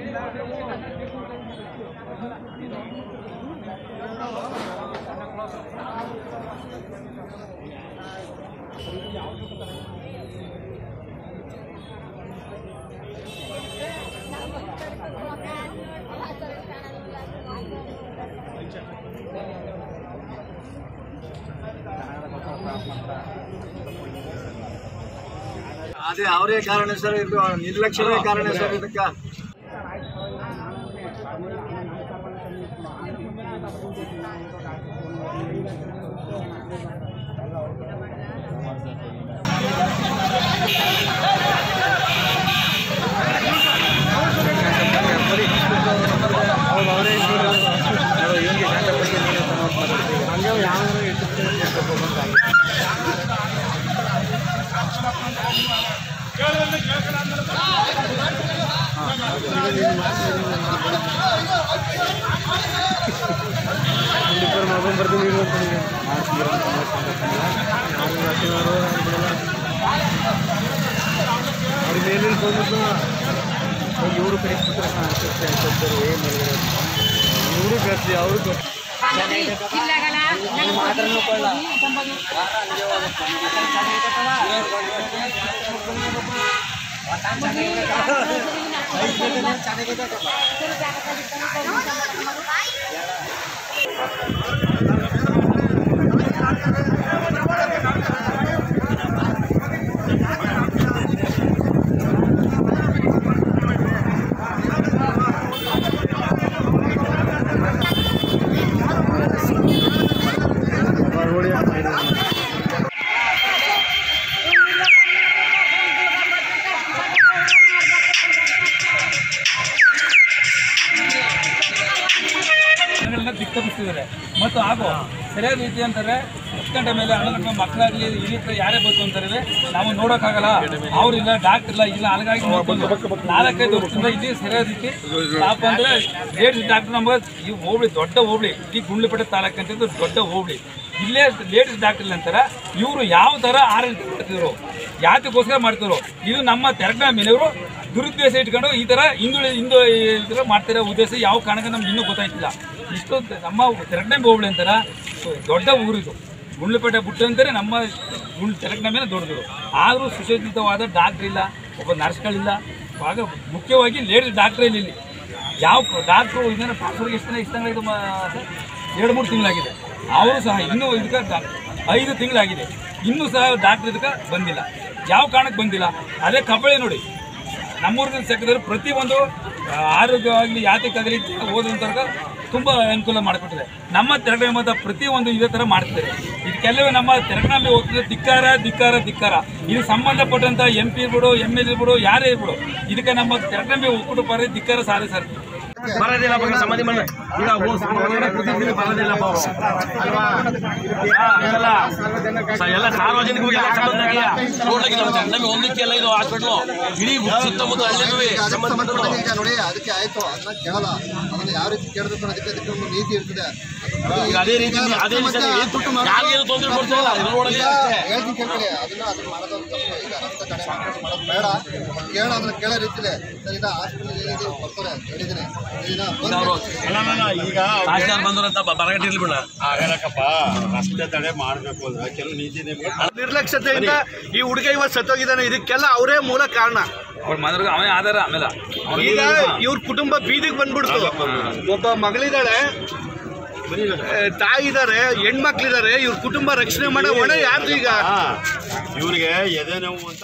ಅದೇ ಅವರೇ ಕಾರಣ ಸರ್ ಇದು ನಿರ್ಲಕ್ಷ್ಯವೇ ಕಾರಣ ಸರ್ ಇದಕ್ಕ ಜನಗಳನ್ನ ದಿಕ್ಕರಿಸ್ತಿದ್ದಾರೆ ಮತ್ತು ಹಾಗೂ ಸರಿಯಾದ ರೀತಿ ಅಂತಾರೆ ಹತ್ತು ಗಂಟೆ ಮೇಲೆ ಹನ್ನೊಂದು ಮಕ್ಕಳಾಗಲಿ ಈ ರೀತಿ ಯಾರೇ ಬಂತು ಅಂತಾರೆ ನಾವು ನೋಡೋಕ್ಕಾಗಲ್ಲ ಅವ್ರಿಲ್ಲ ಡಾಕ್ಟರ್ ಇಲ್ಲ ಇಲ್ಲ ಅಲಗಾಗಿ ನೋಡ್ಕೊಂಡು ನಾಲ್ಕೈದು ವರ್ಷದಿಂದ ಇಲ್ಲಿ ಸರಿಯಾದ ರೀತಿ ಪಾಪ ಅಂದ್ರೆ ಲೇಡೀಸ್ ಡಾಕ್ಟರ್ ನಮಗೆ ಈ ಹೋಬಳಿ ದೊಡ್ಡ ಹೋಬಳಿ ಈ ಗುಂಡ್ಲುಪೇಟೆ ತಾಲೂಕು ಅಂತ ಇದು ದೊಡ್ಡ ಹೋಬಳಿ ಇಲ್ಲೇ ಲೇಡೀಸ್ ಡಾಕ್ಟರ್ ಅಂತಾರೆ ಇವರು ಯಾವ ಥರ ಆರೋಗ್ಯ ಮಾಡ್ತಿದ್ರು ಯಾತಕ್ಕೋಸ್ಕರ ಮಾಡ್ತಿದ್ರು ಇದು ನಮ್ಮ ತೆರಗನ ಮೇಲೆಯವರು ದುರುದ್ದೇಶ ಇಟ್ಕೊಂಡು ಈ ಥರ ಹಿಂದುಳಿ ಹಿಂದು ಈ ಥರ ಮಾಡ್ತಿರೋ ಉದ್ದೇಶ ಯಾವ ಕಾರಣಕ್ಕೆ ನಮ್ಗೆ ಇನ್ನೂ ಗೊತ್ತಾಯ್ತಿಲ್ಲ ಇಷ್ಟೊಂದು ನಮ್ಮ ತೆರಗನೆ ಹೋಬಳಿ ಅಂತಾರ ದೊಡ್ಡ ಊರಿದು ಗುಂಡ್ಲುಪೇಟೆ ಬಿಟ್ಟು ಅಂತಾರೆ ನಮ್ಮ ಗುಂಡ್ ತೆರಗನ ಮೇಲೆ ದೊಡ್ಡದು ಆದರೂ ಸುಸಜ್ಜಿತವಾದ ಡಾಕ್ಟ್ರ್ ಇಲ್ಲ ಒಬ್ಬ ನರ್ಸ್ಗಳಿಲ್ಲ ಆಗ ಮುಖ್ಯವಾಗಿ ಲೇಡೀಸ್ ಡಾಕ್ಟ್ರ್ ಇಲ್ಲಿ ಇಲ್ಲಿ ಯಾವ ಡಾಕ್ಟ್ರು ಇದನ್ನ ಟ್ರಾನ್ಸ್ಫರ್ಗೆ ಎಷ್ಟು ದಿನ ಎಷ್ಟು ತಿಂಗಳಾಗಿದೆ ಮ- ಸರ್? ಎರಡು ಮೂರು ತಿಂಗಳಾಗಿದೆ ಅವರು ಸಹ ಇನ್ನೂ ಇದಕ್ಕೆ ಡಾ- ಐದು ತಿಂಗಳಾಗಿದೆ ಇನ್ನೂ ಸಹ ಡಾಕ್ಟರ್ ಇದಕ್ಕೆ ಬಂದಿಲ್ಲ ಯಾವ ಕಾರಣಕ್ಕೆ ಬಂದಿಲ್ಲ ಅದೇ ಕಬಳೆ ನೋಡಿ ನಮ್ಮೂರಿನ ಸೆಕ್ಟರ್ ಪ್ರತಿಯೊಂದು ಆ, ಆರೋಗ್ಯವಾಗಲಿ ಯಾತಕ್ಕಾಗಲಿ ಓದುವಂಥವ್ರಿಗೆ ತುಂಬ ಅನುಕೂಲ ಮಾಡಿಕೊಟ್ಟಿದೆ ನಮ್ಮ ತೆರಗಡೆ ಮತ ಪ್ರತಿಯೊಂದು ಇದೇ ಥರ ಮಾಡ್ತಿದ್ದಾರೆ ಇದಕ್ಕೆಲ್ಲವೇ ನಮ್ಮ ತೆರಗಣಲ್ಲಿ ಹೋಗ್ತಿದ್ರೆ ಧಿಕ್ಕಾರ ಧಿಕ್ಕಾರ ಧಿಕ್ಕಾರ ಇದು ಸಂಬಂಧಪಟ್ಟಂತ ಎಂ ಪಿ ಇರ್ಬಿಡು ಎಮ್ ಎಲ್ ಇರ್ಬಿಡು ಯಾರೇ ಇರ್ಬಿಡು ಇದಕ್ಕೆ ನಮ್ಮ ತೆರಗಣೆ ಒಕ್ಕೂಟ ಪರ ಧಿಕ್ಕಾರ ಸಾರಿ ಸರ್ ಬರೋದಿಲ್ಲ ಬಗ್ಗೆ ಸಮಾಧಿ ಮನೆ ಈಗ ಹೋಸ್ ಒಳಗಡೆ ಕೂತಿದ್ದೀವಿ ಬರೋದಿಲ್ಲ ಪಾಪ. ಅಲ್ವಾ? ಹಾ, ಇದೆಲ್ಲ ಸ- ಎಲ್ಲ ಸಾರ್ವಜನಿಕರಿಗೆ ಎಲ್ಲ ಸಂಬಂಧ ಆಗಿಲ್ಲ. ರೋಡ್ನಾಗೆ ನಮ್ಮ ನಮಗೆ ಒಂದಕ್ಕೆ ಎಲ್ಲ ಇದು ಹಾಸ್ಪಿಟ್ಲು ಇಡೀ ಸುತ್ತಮುತ್ತ ಹಳ್ಳಿನೂ ಸಂಬಂಧಪಟ್ಟದ್ದು ಈಗ ನೋಡಿ ಅದಕ್ಕೆ ಆಯ್ತು ಅದನ್ನ ಕೇಳಲ್ಲ ಅದನ್ನ ಯಾವ ರೀತಿ ಕೇಳಬೇಕು ಅನ್ನೋದಕ್ಕೆ ಅದಕ್ಕೆ ಒಂದು ನೀತಿ ಇರ್ತದೆ ಅದನ್ನ ಈಗ ಅದೇ ರೀತಿ ನೀವು- ಅದೇ ರೀತಿ ನೀವು ಏನ್ ತುಟ್ಟು ಯಾರಿಗೇನು ತೊಂದರೆ ಕೊಡ್ತಾ ಇಲ್ಲ ಇದು ರೋಡಲ್ಲಿ ಈಗ ಅಷ್ಟೇ. ಹೇಳ್ತೀನಿ ಕೇಳ್ಕೊಳ್ಳಿ ಅದನ್ನ ಅದನ್ನ ಮಾಡೋದು ಒಂದು ತಪ್ಪು ಈಗ ರಸ್ತೆ ಕಡೆ ಮಾಡ್ಕೊಂಡು ಮಾಡೋದು ಬೇಡ ಕೇಳ ಅದನ್ನ ಕೇಳೋ ರೀತಿಲೆ ಸರ್ ಈಗ ಹಾಸ್ಪಿಟಲ್ ಏನಿದೆ ಬರ್ತಾರೆ ಹೇಳಿದ್ದೀನಿ ಇದನ್ನ ಅವರು ಈಗ ತಹಶೀಲ್ದಾರ್ ಬಂದರಂತ ಬರಗಟ್ಟಿರ್ಲಿ ಬಿಡ ಆಗಲ್ಲಕ್ಕಪ್ಪ ರಸ್ತೆ ತಡೆ ಮಾಡಬೇಕು ಅಂದ್ರೆ ಕೆಲವು ನೀತಿ ನಿಯಮಗಳು ನಿರ್ಲಕ್ಷ್ಯತೆಯಿಂದ ಈ ಹುಡುಗ ಇವತ್ತು ಸತ್ತೋಗಿದ್ದಾನೆ ಇದಕ್ಕೆಲ್ಲ ಅವರೇ ಮೂಲ ಕಾರಣ ಅವ್ರ ಮನೆಯವ್ರಿಗೆ ಅವೇ ಆಧಾರ ಆಮೇಲೆ ಈಗ ಇವ್ರ ಕುಟುಂಬ ಬೀದಿಗೆ ಬಂದ್ಬಿಡ್ತು ಒಬ್ಬ ಮಗಳಿದ್ದಾಳೆ ಆ, ತಾಯಿ ಇದಾರೆ ಹೆಣ್ಮಕ್ಳಿದಾರೆ ಇವ್ರ ಕುಟುಂಬ ರಕ್ಷಣೆ ಮಾಡೋ ಹೊಣೆ ಯಾರ್ದು ಈಗ ಇವರಿಗೆ ಎದೆ ನೋವು ಅಂತ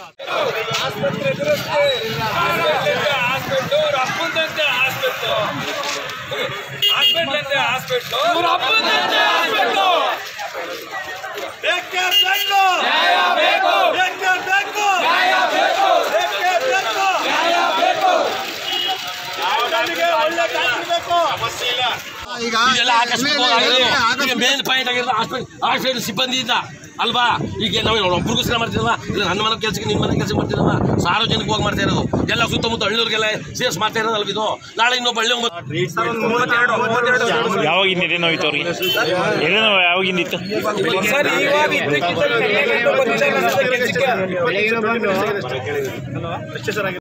ಈಗ ಇದೆಲ್ಲ ಆಕಸ್ಮಿಕವಾಗಿ ಇಲ್ಲ, ಇಲ್ಲ, ಇಲ್ಲ, ಆಗೋದು. ಈಗ ಮೇನ್ ಪಾಯಿಂಟ್ ಆಗಿರೋದು ಹಾಸ್ಪಿಟಲ್ ಹಾಸ್ಪಿಟಲ್ ಸಿಬ್ಬಂದಿಯಿಂದ ಅಲ್ವಾ ಈಗ ನಾವು ಒಬ್ರಿಗೋಸ್ಕರ ಮಾಡ್ತಿದ್ವ ಇಲ್ಲ ನನ್ನ ಮನೆ ಕೆಲಸಕ್ಕೆ ನಿಮ್ಮ ಮನೆ ಕೆಲಸ ಮಾಡ್ತಿದ್ವ ಸಾರ್ವಜನಿಕವಾಗಿ ಮಾಡ್ತಾ ಇರೋದು ಎಲ್ಲ ಸುತ್ತಮುತ್ತ ಹಳ್ಳಿಯವ್ರಿಗೆಲ್ಲ ಸೇರ್ಸ್ ಮಾಡ್ತಾ ಇರೋದಲ್ವ ಇದು ನಾಳೆ ಇನ್ನೊಬ್ಬ ಹಳ್ಳಿ ಯಾವಾಗಿಂದ ಎದೆ ನೋವಿತ್ತು ಅವ್ರಿಗೆ ಎದೆ ನೋವು ಯಾವಾಗಿಂದಿತ್ತು ಸರ್ ಇವಾಗ ಇದ್ದಕ್ಕಿದ್ದಂಗೆ